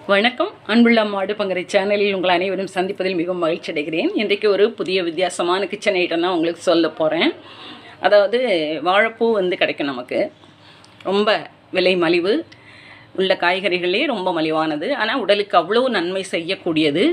வணக்கம் அன்புள்ள மாடு பங்கரை சேனலில் உங்கள் அனைவரும் சந்திப்பதில் மிகவும் மகிழ்ச்சி அடைகிறேன் இன்றைக்கு ஒரு புதிய வித்தியாசமான கிச்சன் ஐட்டம் தான் உங்களுக்கு சொல்ல போகிறேன் அதாவது வாழைப்பூ வந்து கிடைக்கும் நமக்கு ரொம்ப விலை மலிவு உள்ள காய்கறிகளே ரொம்ப மலிவானது ஆனால் உடலுக்கு அவ்வளோ நன்மை செய்யக்கூடியது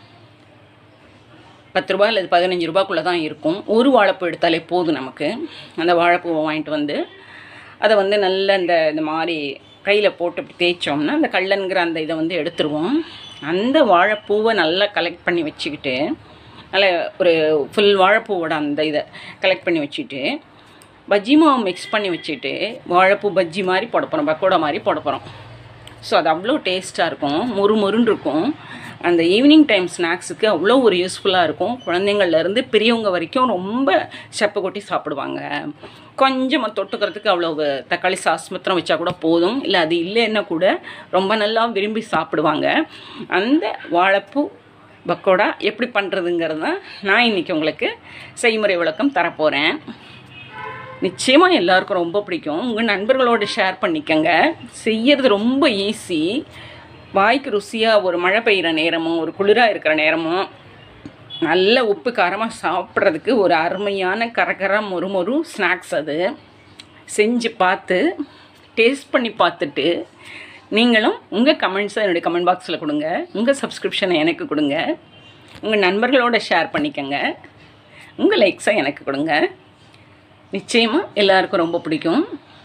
பத்து ரூபாய் அல்லது பதினஞ்சு ரூபாய்க்குள்ளே தான் இருக்கும் ஒரு வாழைப்பூ எடுத்தாலே போதும் நமக்கு அந்த வாழைப்பூவை வாங்கிட்டு வந்து அதை வந்து நல்ல இந்த இந்த மாதிரி கையில் போட்டு இப்படி தேய்ச்சோம்னா அந்த கல்லன்கிற அந்த இதை வந்து எடுத்துருவோம் அந்த வாழைப்பூவை நல்லா கலெக்ட் பண்ணி வச்சுக்கிட்டு நல்ல ஒரு ஃபுல் வாழைப்பூவோட அந்த இதை கலெக்ட் பண்ணி வச்சுட்டு பஜ்ஜி மாவு மிக்ஸ் பண்ணி வச்சுட்டு வாழைப்பூ பஜ்ஜி மாதிரி போட போகிறோம் பக்கோடா மாதிரி போட போகிறோம் ஸோ அது அவ்வளோ டேஸ்ட்டாக இருக்கும் மொறு மொறுன்னு இருக்கும் அந்த ஈவினிங் டைம் ஸ்நாக்ஸுக்கு அவ்வளோ ஒரு யூஸ்ஃபுல்லாக இருக்கும் குழந்தைங்கள்லேருந்து பெரியவங்க வரைக்கும் ரொம்ப செப்ப கொட்டி சாப்பிடுவாங்க கொஞ்சமாக தொட்டுக்கிறதுக்கு அவ்வளோ தக்காளி சாஸ் மாத்திரம் வச்சா கூட போதும் இல்லை அது இல்லைன்னா கூட ரொம்ப நல்லா விரும்பி சாப்பிடுவாங்க அந்த வாழைப்பூ பக்கோடா எப்படி பண்ணுறதுங்கிறது தான் நான் இன்றைக்கி உங்களுக்கு செய்முறை விளக்கம் தரப்போகிறேன் நிச்சயமாக எல்லாருக்கும் ரொம்ப பிடிக்கும் உங்கள் நண்பர்களோட ஷேர் பண்ணிக்கங்க செய்யறது ரொம்ப ஈஸி வாய்க்கு ருசியாக ஒரு மழை பெய்கிற நேரமும் ஒரு குளிராக இருக்கிற நேரமும் நல்ல உப்பு காரமாக சாப்பிட்றதுக்கு ஒரு அருமையான கரகர மொறு மொறு ஸ்நாக்ஸ் அது செஞ்சு பார்த்து டேஸ்ட் பண்ணி பார்த்துட்டு நீங்களும் உங்கள் கமெண்ட்ஸை என்னுடைய கமெண்ட் பாக்ஸில் கொடுங்க உங்கள் சப்ஸ்கிரிப்ஷனை எனக்கு கொடுங்க உங்கள் நண்பர்களோட ஷேர் பண்ணிக்கங்க உங்கள் லைக்ஸை எனக்கு கொடுங்க நிச்சயமாக எல்லாருக்கும் ரொம்ப பிடிக்கும்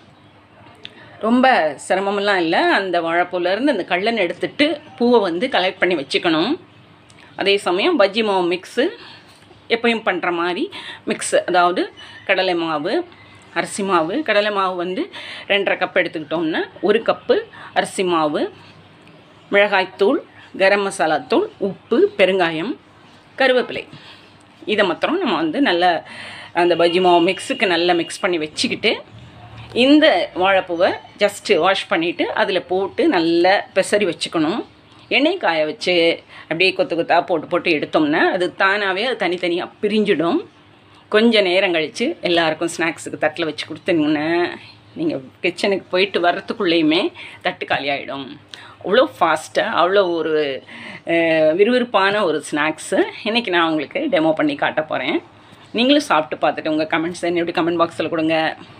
ரொம்ப சிரமமெல்லாம் இல்லை அந்த வாழைப்பூலேருந்து அந்த கள்ளன் எடுத்துட்டு பூவை வந்து கலெக்ட் பண்ணி வச்சுக்கணும் அதே சமயம் பஜ்ஜி மாவு மிக்ஸு எப்பயும் பண்ணுற மாதிரி மிக்ஸு அதாவது கடலை மாவு அரிசி மாவு கடலை மாவு வந்து ரெண்டரை கப் எடுத்துக்கிட்டோம்னா ஒரு கப்பு அரிசி மாவு மிளகாய்த்தூள் கரம் மசாலா தூள் உப்பு பெருங்காயம் கருவேப்பிலை இதை மாத்திரம் நம்ம வந்து நல்ல அந்த பஜ்ஜி மாவு மிக்ஸுக்கு நல்லா மிக்ஸ் பண்ணி வச்சுக்கிட்டு இந்த வாழைப்பூவை ஜஸ்ட்டு வாஷ் பண்ணிவிட்டு அதில் போட்டு நல்லா பெசரி வச்சுக்கணும் எண்ணெய் காய வச்சு அப்படியே கொத்து கொத்தாக போட்டு போட்டு எடுத்தோம்னா அது தானாகவே அது தனித்தனியாக பிரிஞ்சிடும் கொஞ்சம் நேரம் கழித்து எல்லாருக்கும் ஸ்நாக்ஸுக்கு தட்டில் வச்சு கொடுத்தீங்கன்னா நீங்கள் கிச்சனுக்கு போயிட்டு வர்றதுக்குள்ளேயுமே தட்டு காலியாகிடும் அவ்வளோ ஃபாஸ்ட்டாக அவ்வளோ ஒரு விறுவிறுப்பான ஒரு ஸ்நாக்ஸு இன்றைக்கி நான் உங்களுக்கு டெமோ பண்ணி காட்ட போகிறேன் நீங்களும் சாப்பிட்டு பார்த்துட்டு உங்கள் கமெண்ட்ஸ் என்னுடைய கமெண்ட் பாக்ஸில் கொடுங்க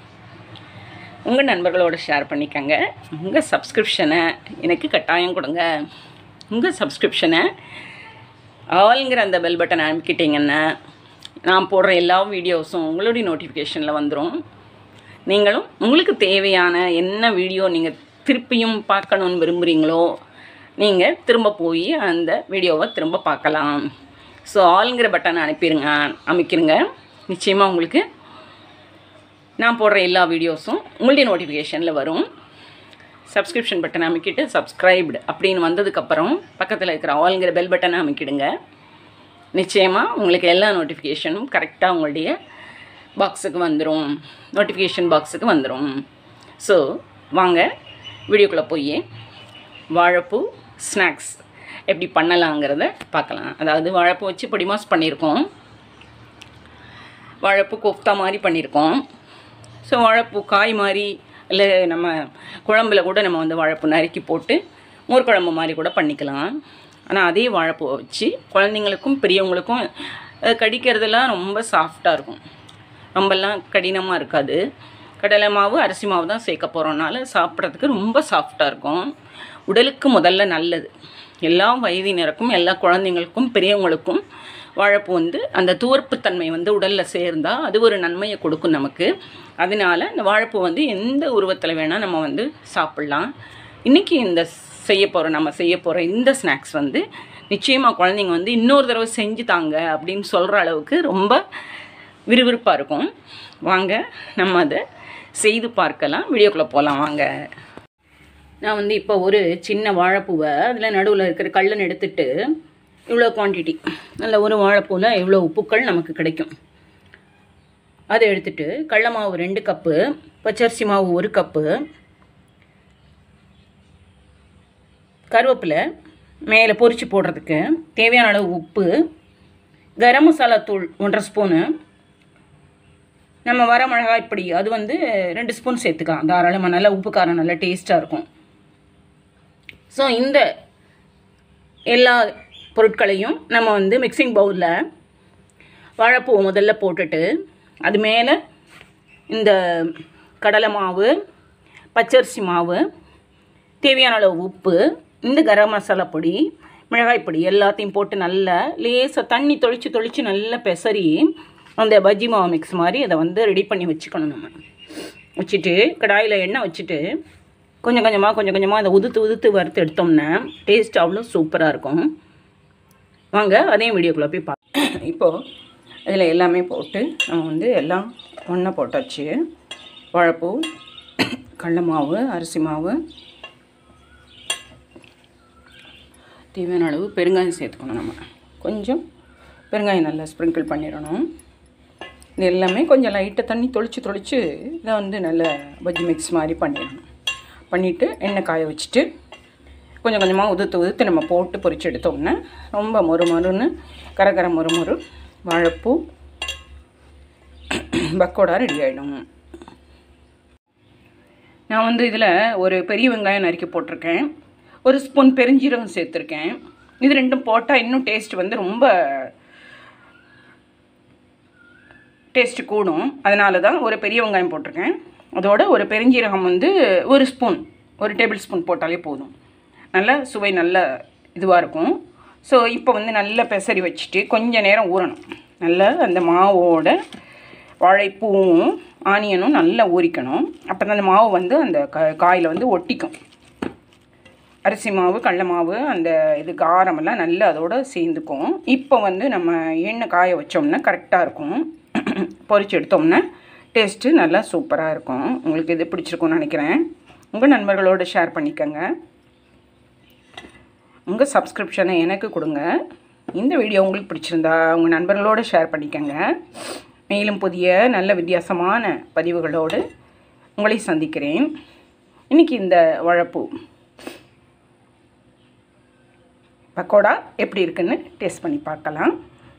உங்கள் நண்பர்களோட ஷேர் பண்ணிக்கங்க உங்கள் சப்ஸ்கிரிப்ஷனை எனக்கு கட்டாயம் கொடுங்க உங்கள் சப்ஸ்கிரிப்ஷனை ஆளுங்கிற அந்த பெல் பட்டன் அனுப்பிக்கிட்டிங்கன்னா நான் போடுற எல்லா வீடியோஸும் உங்களுடைய நோட்டிஃபிகேஷனில் வந்துடும் நீங்களும் உங்களுக்கு தேவையான என்ன வீடியோ நீங்கள் திருப்பியும் பார்க்கணுன்னு விரும்புகிறீங்களோ நீங்கள் திரும்ப போய் அந்த வீடியோவை திரும்ப பார்க்கலாம் ஸோ ஆளுங்கிற பட்டனை அனுப்பிடுங்க அமைக்கிருங்க நிச்சயமாக உங்களுக்கு நான் போடுற எல்லா வீடியோஸும் உங்களுடைய நோட்டிஃபிகேஷனில் வரும் சப்ஸ்கிரிப்ஷன் பட்டனை அமைக்கிட்டு சப்ஸ்கிரைப்டு அப்படின்னு வந்ததுக்கப்புறம் பக்கத்தில் இருக்கிற ஆளுங்கிற பெல் பட்டனை அமைக்கிடுங்க நிச்சயமாக உங்களுக்கு எல்லா நோட்டிஃபிகேஷனும் கரெக்டாக உங்களுடைய பாக்ஸுக்கு வந்துடும் நோட்டிஃபிகேஷன் பாக்ஸுக்கு வந்துடும் ஸோ வாங்க வீடியோக்குள்ளே போய் வாழைப்பூ ஸ்நாக்ஸ் எப்படி பண்ணலாங்கிறத பார்க்கலாம் அதாவது வாழைப்பூ வச்சு பொடிமாஸ் பண்ணியிருக்கோம் வாழைப்பூ கோஃப்தா மாதிரி பண்ணியிருக்கோம் ஸோ வாழைப்பூ காய் மாதிரி இல்லை நம்ம குழம்புல கூட நம்ம வந்து வாழைப்பூ நறுக்கி போட்டு மோர் குழம்பு மாதிரி கூட பண்ணிக்கலாம் ஆனால் அதே வாழைப்பூவை வச்சு குழந்தைங்களுக்கும் பெரியவங்களுக்கும் கடிக்கிறதெல்லாம் ரொம்ப சாஃப்டாக இருக்கும் ரொம்பலாம் கடினமாக இருக்காது கடலை மாவு அரிசி மாவு தான் சேர்க்க போகிறோம்னால சாப்பிட்றதுக்கு ரொம்ப சாஃப்டாக இருக்கும் உடலுக்கு முதல்ல நல்லது எல்லா வயதினருக்கும் எல்லா குழந்தைங்களுக்கும் பெரியவங்களுக்கும் வாழைப்பூ வந்து அந்த துவர்ப்புத்தன்மை வந்து உடலில் சேர்ந்தால் அது ஒரு நன்மையை கொடுக்கும் நமக்கு அதனால இந்த வாழைப்பூ வந்து எந்த உருவத்தில் வேணால் நம்ம வந்து சாப்பிட்லாம் இன்றைக்கி இந்த செய்ய போகிற நம்ம செய்ய போகிற இந்த ஸ்நாக்ஸ் வந்து நிச்சயமாக குழந்தைங்க வந்து இன்னொரு தடவை செஞ்சு தாங்க அப்படின்னு சொல்கிற அளவுக்கு ரொம்ப விறுவிறுப்பாக இருக்கும் வாங்க நம்ம அதை செய்து பார்க்கலாம் வீடியோக்குள்ளே போகலாம் வாங்க நான் வந்து இப்போ ஒரு சின்ன வாழைப்பூவை அதில் நடுவில் இருக்கிற கல்லன் எடுத்துட்டு இவ்வளோ குவான்டிட்டி நல்ல ஒரு வாழைப்பூவில் இவ்வளோ உப்புக்கள் நமக்கு கிடைக்கும் அதை எடுத்துட்டு கடல மாவு ரெண்டு கப்பு பச்சரிசி மாவு ஒரு கப்பு கருவேப்பிலை மேலே பொரித்து போடுறதுக்கு தேவையான அளவு உப்பு கரம் மசாலா தூள் ஒன்றரை ஸ்பூனு நம்ம வர மிளகாய் பொடி அது வந்து ரெண்டு ஸ்பூன் சேர்த்துக்கலாம் தாராளமாக நல்லா உப்பு காரம் நல்லா டேஸ்ட்டாக இருக்கும் ஸோ இந்த எல்லா பொருட்களையும் நம்ம வந்து மிக்சிங் பவுலில் வாழைப்பூ முதல்ல போட்டுட்டு அது மேலே இந்த கடலை மாவு பச்சரிசி மாவு தேவையான அளவு உப்பு இந்த கரம் மசாலா பொடி மிளகாய் பொடி எல்லாத்தையும் போட்டு நல்லா லேசாக தண்ணி தொளிச்சு தொளிச்சு நல்லா பெசரி அந்த பஜ்ஜி மாவு மிக்ஸ் மாதிரி அதை வந்து ரெடி பண்ணி வச்சுக்கணும் நம்ம வச்சுட்டு கடாயில் எண்ணெய் வச்சுட்டு கொஞ்சம் கொஞ்சமாக கொஞ்சம் கொஞ்சமாக அதை உதுத்து உதுத்து வறுத்து எடுத்தோம்னா டேஸ்ட் அவ்வளோ சூப்பராக இருக்கும் வாங்க அதையும் வீடியோக்குள்ளே போய் பா இப்போது இதில் எல்லாமே போட்டு நம்ம வந்து எல்லாம் ஒன்றா போட்டாச்சு வாழைப்பூ கடல மாவு அரிசி மாவு தேவையான அளவு பெருங்காயம் சேர்த்துக்கணும் நம்ம கொஞ்சம் பெருங்காயம் நல்லா ஸ்ப்ரிங்கிள் பண்ணிடணும் இது எல்லாமே கொஞ்சம் லைட்டாக தண்ணி தொளிச்சு தொளிச்சு இதை வந்து நல்ல பஜ்ஜி மிக்ஸ் மாதிரி பண்ணிடணும் பண்ணிவிட்டு எண்ணெய் காய வச்சுட்டு கொஞ்சம் கொஞ்சமாக உதுத்து உதுத்து நம்ம போட்டு பொரிச்சு எடுத்தோம்னா ரொம்ப மொறு மொறுன்னு கரகர மொறு மொறு வாழைப்பூ பக்கோடா ரெடி ஆகிடும் நான் வந்து இதில் ஒரு பெரிய வெங்காயம் நறுக்கி போட்டிருக்கேன் ஒரு ஸ்பூன் பெருஞ்சீரகம் சேர்த்துருக்கேன் இது ரெண்டும் போட்டால் இன்னும் டேஸ்ட் வந்து ரொம்ப டேஸ்ட் கூடும் அதனால தான் ஒரு பெரிய வெங்காயம் போட்டிருக்கேன் அதோட ஒரு பெருஞ்சீரகம் வந்து ஒரு ஸ்பூன் ஒரு டேபிள் ஸ்பூன் போட்டாலே போதும் நல்ல சுவை நல்ல இதுவாக இருக்கும் ஸோ இப்போ வந்து நல்லா பெசரி வச்சுட்டு கொஞ்ச நேரம் ஊறணும் நல்லா அந்த மாவோட வாழைப்பூவும் ஆனியனும் நல்லா ஊறிக்கணும் அப்போ தான் அந்த மாவு வந்து அந்த க காயில் வந்து ஒட்டிக்கும் அரிசி மாவு கடல மாவு அந்த இது காரமெல்லாம் நல்லா அதோட சேர்ந்துக்கும் இப்போ வந்து நம்ம எண்ணெய் காய வச்சோம்னா கரெக்டாக இருக்கும் பொரிச்சு எடுத்தோம்னா டேஸ்ட்டு நல்லா சூப்பராக இருக்கும் உங்களுக்கு இது பிடிச்சிருக்கும்னு நினைக்கிறேன் உங்கள் நண்பர்களோடு ஷேர் பண்ணிக்கோங்க உங்கள் சப்ஸ்கிரிப்ஷனை எனக்கு கொடுங்க இந்த வீடியோ உங்களுக்கு பிடிச்சிருந்தா உங்கள் நண்பர்களோடு ஷேர் பண்ணிக்கோங்க மேலும் புதிய நல்ல வித்தியாசமான பதிவுகளோடு உங்களை சந்திக்கிறேன் இன்றைக்கி இந்த வாழைப்பூ பக்கோடா எப்படி இருக்குன்னு டேஸ்ட் பண்ணி பார்க்கலாம்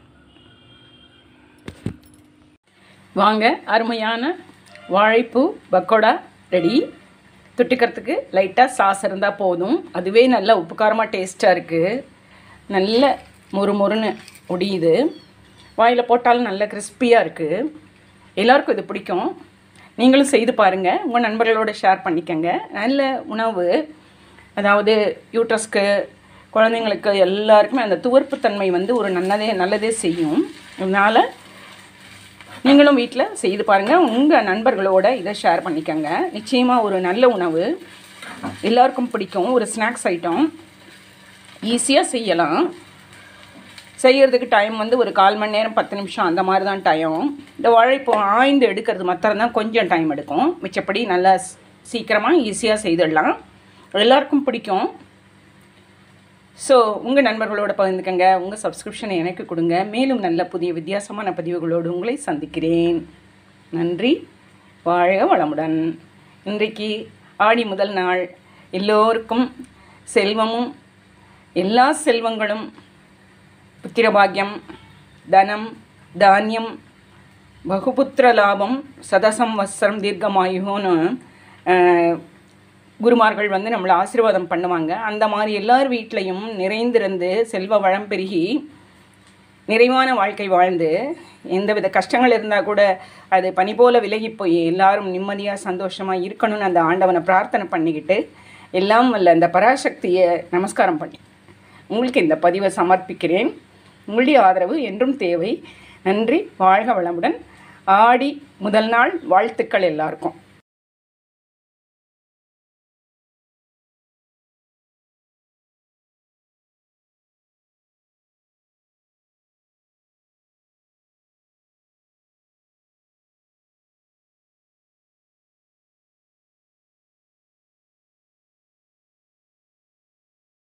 வாங்க அருமையான வாழைப்பூ பக்கோடா ரெடி தொட்டுக்கிறதுக்கு லைட்டாக சாஸ் இருந்தால் போதும் அதுவே நல்ல உப்புக்காரமாக டேஸ்ட்டாக இருக்குது நல்ல மொறு மொறுன்னு ஒடியுது வாயில் போட்டாலும் நல்ல கிறிஸ்பியாக இருக்குது எல்லாருக்கும் இது பிடிக்கும் நீங்களும் செய்து பாருங்கள் உங்கள் நண்பர்களோட ஷேர் பண்ணிக்கங்க நல்ல உணவு அதாவது யூட்ரஸ்க்கு குழந்தைங்களுக்கு எல்லாருக்குமே அந்த துவர்ப்புத்தன்மை வந்து ஒரு நல்லதே நல்லதே செய்யும் அதனால் நீங்களும் வீட்டில் செய்து பாருங்கள் உங்கள் நண்பர்களோட இதை ஷேர் பண்ணிக்கோங்க நிச்சயமாக ஒரு நல்ல உணவு எல்லாருக்கும் பிடிக்கும் ஒரு ஸ்நாக்ஸ் ஐட்டம் ஈஸியாக செய்யலாம் செய்யறதுக்கு டைம் வந்து ஒரு கால் மணி நேரம் பத்து நிமிஷம் அந்த மாதிரி தான் டைம் இந்த வாழைப்பூ ஆய்ந்து எடுக்கிறது மாத்திரம் தான் கொஞ்சம் டைம் எடுக்கும் மிச்சப்படி நல்லா சீக்கிரமாக ஈஸியாக செய்திடலாம் எல்லாருக்கும் பிடிக்கும் ஸோ உங்கள் நண்பர்களோட பகிர்ந்துக்கங்க உங்கள் சப்ஸ்கிரிப்ஷனை எனக்கு கொடுங்க மேலும் நல்ல புதிய வித்தியாசமான பதிவுகளோடு உங்களை சந்திக்கிறேன் நன்றி வாழ்க வளமுடன் இன்றைக்கு ஆடி முதல் நாள் எல்லோருக்கும் செல்வமும் எல்லா செல்வங்களும் புத்திரபாகியம் தனம் தானியம் பகுபுத்திர லாபம் சதசம் வத்சரம் தீர்க்கமாயுகோன்னு குருமார்கள் வந்து நம்மளை ஆசீர்வாதம் பண்ணுவாங்க அந்த மாதிரி எல்லார் வீட்லேயும் நிறைந்திருந்து செல்வ வளம் பெருகி நிறைவான வாழ்க்கை வாழ்ந்து எந்தவித கஷ்டங்கள் இருந்தால் கூட அது பனி போல விலகி போய் எல்லாரும் நிம்மதியாக சந்தோஷமாக இருக்கணும்னு அந்த ஆண்டவனை பிரார்த்தனை பண்ணிக்கிட்டு எல்லாம் வல்ல அந்த பராசக்தியை நமஸ்காரம் பண்ணி உங்களுக்கு இந்த பதிவை சமர்ப்பிக்கிறேன் உங்களுடைய ஆதரவு என்றும் தேவை நன்றி வாழ்க வளமுடன் ஆடி முதல் நாள் வாழ்த்துக்கள் எல்லாருக்கும்